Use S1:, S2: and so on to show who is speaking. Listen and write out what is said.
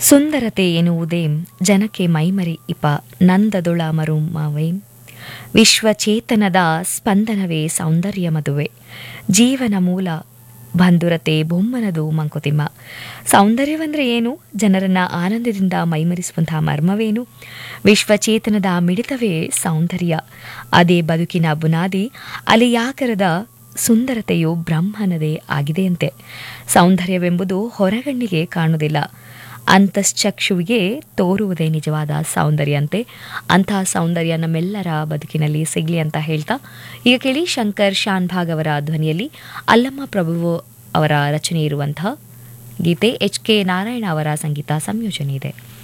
S1: ಸುಂದರತೆ ಎನ್ನುವುದೇ ಜನಕ್ಕೆ ಮೈಮರಿ ಇಪ ನಂದದೊಳ ಮರುಮವೇ ವಿಶ್ವಚೇತನದ ಸ್ಪಂದನವೇ ಸೌಂದರ್ಯ ಮದುವೆ ಜೀವನ ಮೂಲ ಬಂಧುರತೆ ಬೊಮ್ಮನದು ಮಂಕುತಿಮ್ಮ ಸೌಂದರ್ಯವಂದ್ರೆ ಏನು ಜನರನ್ನ ಆನಂದದಿಂದ ಮೈಮರಿಸುವಂತಹ ಮರ್ಮವೇನು ವಿಶ್ವಚೇತನದ ಮಿಡಿತವೇ ಸೌಂದರ್ಯ ಅದೇ ಬದುಕಿನ ಬುನಾದಿ ಅಲಿಯಾಕರದ ಸುಂದರತೆಯು ಬ್ರಹ್ಮನದೇ ಆಗಿದೆಯಂತೆ ಸೌಂದರ್ಯವೆಂಬುದು ಹೊರಗಣ್ಣಿಗೆ ಕಾಣುವುದಿಲ್ಲ ಅಂತಶ್ಚಕ್ಷುವಿಗೆ ತೋರುವುದೇ ನಿಜವಾದ ಸೌಂದರ್ಯ ಅಂತೆ ಅಂತಹ ಸೌಂದರ್ಯ ನಮ್ಮೆಲ್ಲರ ಬದುಕಿನಲ್ಲಿ ಸಿಗಲಿ ಅಂತ ಹೇಳ್ತಾ ಈಗ ಕೇಳಿ ಶಂಕರ್ ಶಾನ್ಭಾಗ್ ಅವರ ಧ್ವನಿಯಲ್ಲಿ ಅಲ್ಲಮ್ಮ ಪ್ರಭು ಅವರ ರಚನೆ ಇರುವಂತಹ ಗೀತೆ ಎಚ್ ಕೆ ನಾರಾಯಣ ಅವರ ಸಂಗೀತ ಸಂಯೋಜನೆ ಇದೆ